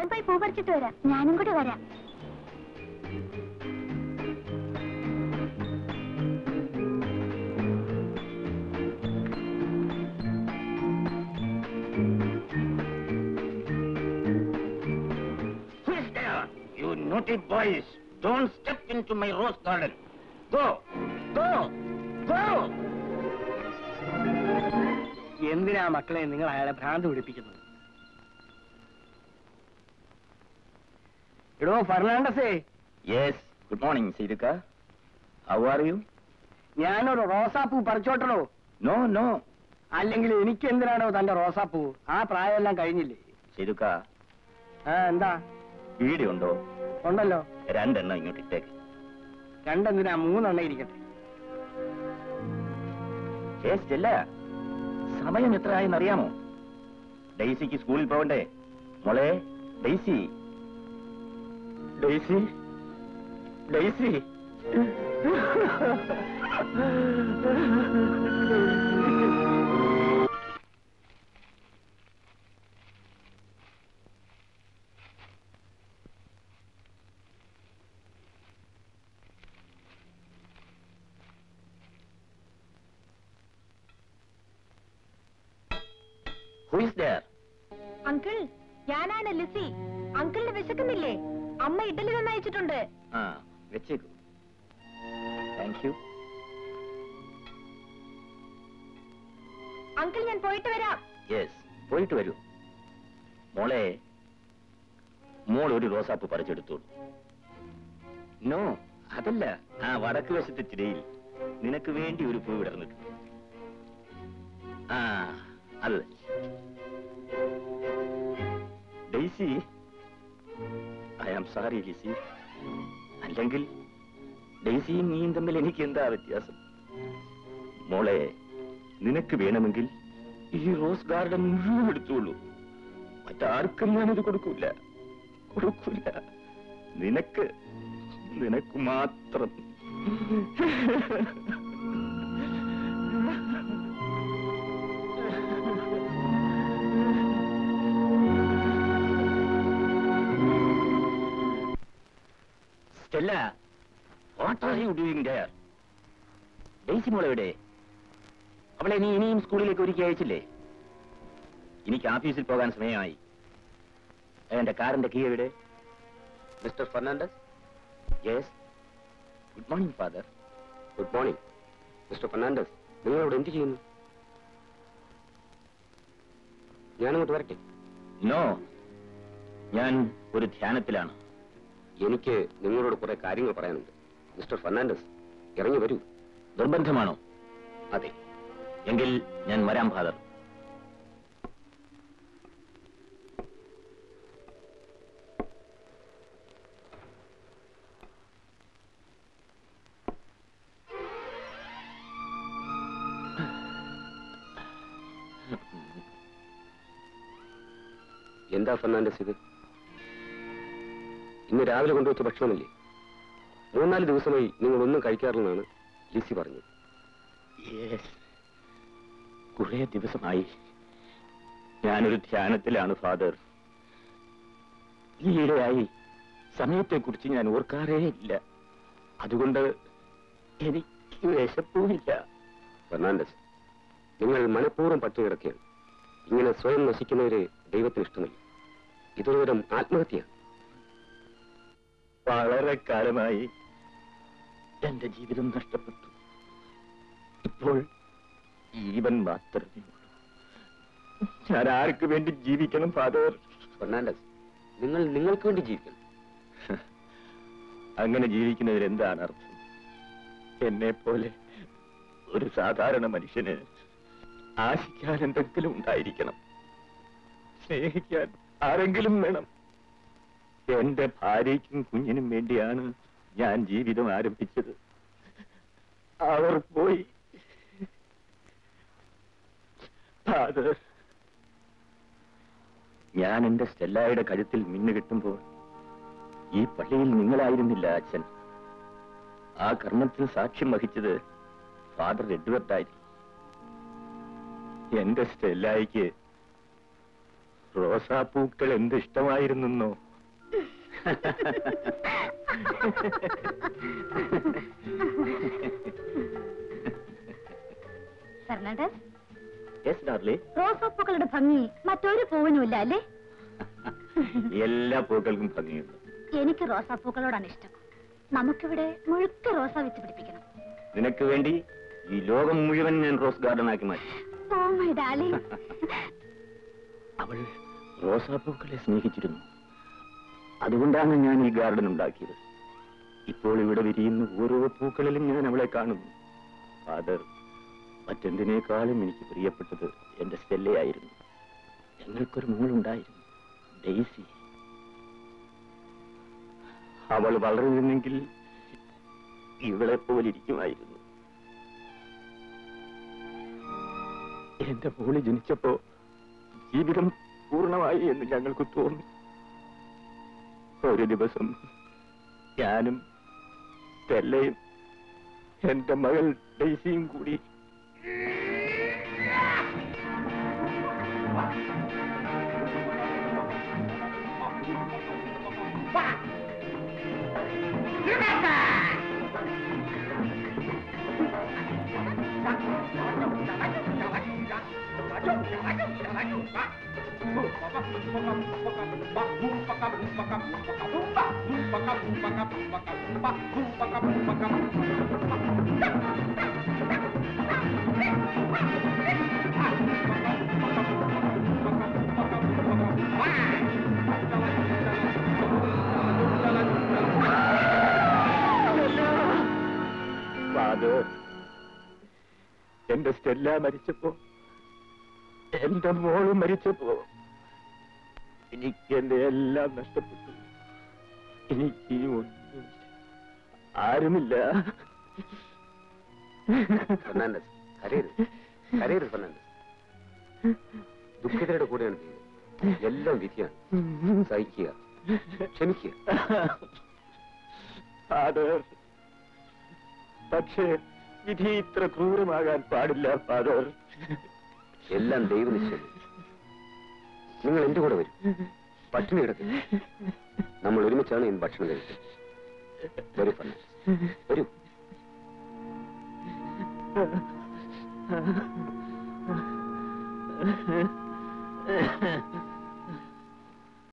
ഞാൻ പോയി പൂ പറിച്ചിട്ട് വരാം ഞാനും കൂടി വരാം Who is there? You naughty boys. Don't step into my rose garden. Go. Go. Go. എന്തിനാ മക്കളെ നിങ്ങൾ അയാളെ ഭ്രാന്ത് പിടിപ്പിക്കുന്നത് എടോ ഫെർണാണ്ടസേ Yes. Good morning, Sidika. How are you? ഞാനൊരു റോസാപ്പൂ പറിച്ചോട്ടണോ No, no. അല്ലെങ്കിൽ എനിക്ക് എന്തിനാണോ തന്റെ റോസാപ്പൂ ആ പ്രായമെല്ലാം കഴിഞ്ഞില്ലേ സിതുക്ക ആ എന്താ വീടിയുണ്ടോ ഉണ്ടല്ലോ രണ്ടെണ്ണം ഇങ്ങോട്ട് ഇട്ടേക്ക് രണ്ടെന്തിനാ മൂന്നെണ്ണ ഇരിക്കട്ടെ ഏ സ്റ്റെല്ല സമയം എത്ര ആയെന്ന് അറിയാമോ ഡെയ്സിക്ക് സ്കൂളിൽ പോകണ്ടേ മോളെ Daisy Daisy Daisy who is there uncle ഞാനാണ് ലിസി അങ്കിളിന് വിശക്കുന്നില്ലേ അമ്മ ഇഡലി നന്നയച്ചിട്ടുണ്ട് ആ വെച്ചേക്കൂ താങ്ക് യു അങ്കിൾ ഞാൻ പോയിട്ട് വരാം യെസ് പോയിട്ട് വരൂ മോളെ മോൾ ഒരു റോസാപ്പ് പറിച്ചെടുത്തോളൂ നോ അതല്ല ആ വടക്ക് വശത്തെ ചിരയിൽ നിനക്ക് വേണ്ടി ഒരു പൂ വിടർന്നിട്ടുണ്ട് ആ അത് Daisy I am sorry Lizzy അല്ലെങ്കിൽ ഡെയ്സിയും നീയും തമ്മിൽ എനിക്ക് എന്താ വ്യത്യാസം മോളെ നിനക്ക് വേണമെങ്കിൽ ഈ റോസ് ഗാർഡൻ മുഴുവൻ എടുത്തോളൂ മറ്റാർക്കും ഞാനിത് കൊടുക്കൂല കൊടുക്കൂല നിനക്ക് നിനക്ക് മാത്രം Stella what are you doing dear Daisy മോൾ എവിടെ അവളെ നീ ഇനിയും സ്കൂളിലേക്ക് ഒരുക്കി അയച്ചില്ലേ എനിക്ക് ഓഫീസിൽ പോകാൻ സമയമായി എന്റെ കാറിന്റെ കീ എവിടെ mister Fernandes yes good morning father good morning mister Fernandes നിങ്ങൾ അവിടെ എന്ത് ചെയ്യുന്നു ഞാനങ്ങോട്ട് വരട്ടെ നോ ഞാൻ ഒരു ധ്യാനത്തിലാണ് എനിക്ക് നിങ്ങളോട് കുറെ കാര്യങ്ങൾ പറയാനുണ്ട് മിസ്റ്റർ ഫെർണാണ്ടസ് ഇറങ്ങി വരൂ നിർബന്ധമാണോ അതെ എങ്കിൽ ഞാൻ വരാം ഫാദർ എന്താ ഫെർണാണ്ടസ് ഇത് ഇന്ന് രാവിലെ കൊണ്ടുവച്ച ഭക്ഷണമല്ലേ മൂന്നാല് ദിവസമായി നിങ്ങൾ ഒന്നും കഴിക്കാറില്ലെന്നാണ് ലിസി പറഞ്ഞത് യെസ് കുറെ ദിവസമായി ഞാനൊരു ധ്യാനത്തിലാണ് ഫാദർ ഈയിടെയായി സമയത്തെക്കുറിച്ച് ഞാൻ ഓർക്കാറേ ഇല്ല അതുകൊണ്ട് എനിക്ക് വിശപ്പുമില്ല ഫെർണാണ്ടസ് നിങ്ങൾ മനഃപൂർവ്വം പട്ടിണി കിടക്കുകയാണ് ഇങ്ങനെ സ്വയം നശിക്കുന്നവരെ ദൈവത്തിന് ഇഷ്ടമല്ല ഇതൊരു തരം ആത്മഹത്യയാണ് വളരെ കാലമായി എന്റെ ജീവിതം നഷ്ടപ്പെട്ടു ഇപ്പോൾ ജീവൻ മാത്രമേ ഉള്ളൂ ഞാൻ ആർക്ക് വേണ്ടി ജീവിക്കണം ഫാദർ ഫെർണാണ്ടസ് നിങ്ങൾ നിങ്ങൾക്ക് വേണ്ടി ജീവിക്കണം അങ്ങനെ ജീവിക്കുന്നതിൽ എന്താണ് അർത്ഥം എന്നെ പോലെ ഒരു സാധാരണ മനുഷ്യന് ആശിക്കാൻ എന്തെങ്കിലും ഉണ്ടായിരിക്കണം സ്നേഹിക്കാൻ ആരെങ്കിലും വേണം എന്റെ ഭാര്യയ്ക്കും കുഞ്ഞിനും വേണ്ടിയാണ് ഞാൻ ജീവിതം ആരംഭിച്ചത് അവർ പോയി ഫാദർ ഞാൻ എന്റെ സ്റ്റെല്ലായുടെ കഴുത്തിൽ മിന്നു കിട്ടുമ്പോൾ ഈ പള്ളിയിൽ നിങ്ങളായിരുന്നില്ല അച്ഛൻ ആ കർമ്മത്തിന് സാക്ഷ്യം വഹിച്ചത് ഫാദർ എഡ്വേർഡ് ആയിരുന്നു എന്റെ സ്റ്റെല്ലായിക്ക് റോസാപ്പൂക്കൾ എന്ത് ഇഷ്ടമായിരുന്നോ ഫെർണാണ്ടസ് യെസ് ഡാർലി റോസാപ്പൂക്കളുടെ ഭംഗി മറ്റൊരു പൂവിനുമില്ല അല്ലേ എല്ലാ പൂക്കൾക്കും ഭംഗിയുണ്ട് എനിക്ക് റോസാപ്പൂക്കളോടാണ് ഇഷ്ടം നമുക്കിവിടെ മുഴുക്ക റോസ വെച്ച് പിടിപ്പിക്കണം നിനക്ക് വേണ്ടി ഈ ലോകം മുഴുവൻ ഞാൻ റോസ് ഗാർഡൻ ആക്കി മാറ്റി ഓ മൈ ഡാർലിംഗ് അവൾ റോസാപ്പൂക്കളെ സ്നേഹിച്ചിരുന്നു അതുകൊണ്ടാണ് ഞാൻ ഈ ഗാർഡൻ ഉണ്ടാക്കിയത് ഇപ്പോൾ ഇവിടെ വിരിയുന്ന ഓരോ പൂക്കളിലും ഞാൻ അവളെ കാണുന്നു ഫാദർ മറ്റെന്തിനേക്കാളും എനിക്ക് പ്രിയപ്പെട്ടത് എന്റെ സ്റ്റെല്ലയായിരുന്നു ഞങ്ങൾക്കൊരു മോളുണ്ടായിരുന്നു ഡെയ്സി അവൾ വളർന്നിരുന്നെങ്കിൽ ഇവളെ പോലിരിക്കുമായിരുന്നു എന്റെ മോള് ജനിച്ചപ്പോ ജീവിതം പൂർണ്ണമായി എന്ന് ഞങ്ങൾക്ക് തോന്നി ഒരു ദിവസം ഞാനും സ്റ്റെല്ലയും എന്റെ മകൾ ഡെയ്സിയും കൂടി ഫാദർ എന്റെ സ്റ്റെല്ല മരിച്ചപ്പോ എന്റെ മോള് മരിച്ചപ്പോ എനിക്ക് എന്റെ എല്ലാം നഷ്ടപ്പെട്ടു എനിക്ക് ഒന്നും ആരുമില്ല ഫെർണാണ്ടസ് കരയരുത് കരയരുത് ഫെർണാണ്ടസ് ദുഃഖിതരുടെ കൂടെയാണ് ദൈവം എല്ലാം വിധിയാണ് സഹിക്കുക ക്ഷമിക്കുക ഫാദർ പക്ഷേ വിധി ഇത്ര ക്രൂരമാകാൻ പാടില്ല ഫാദർ എല്ലാം ദൈവനിശ്ചയം നിങ്ങൾ എന്റെ കൂടെ വരും പട്ടിണി കിടക്കും നമ്മൾ ഒരുമിച്ചാണ് ഇന്ന് ഭക്ഷണം കഴിച്ചത് വരൂ ഫെർണാണ്ടസ് വരൂ ആ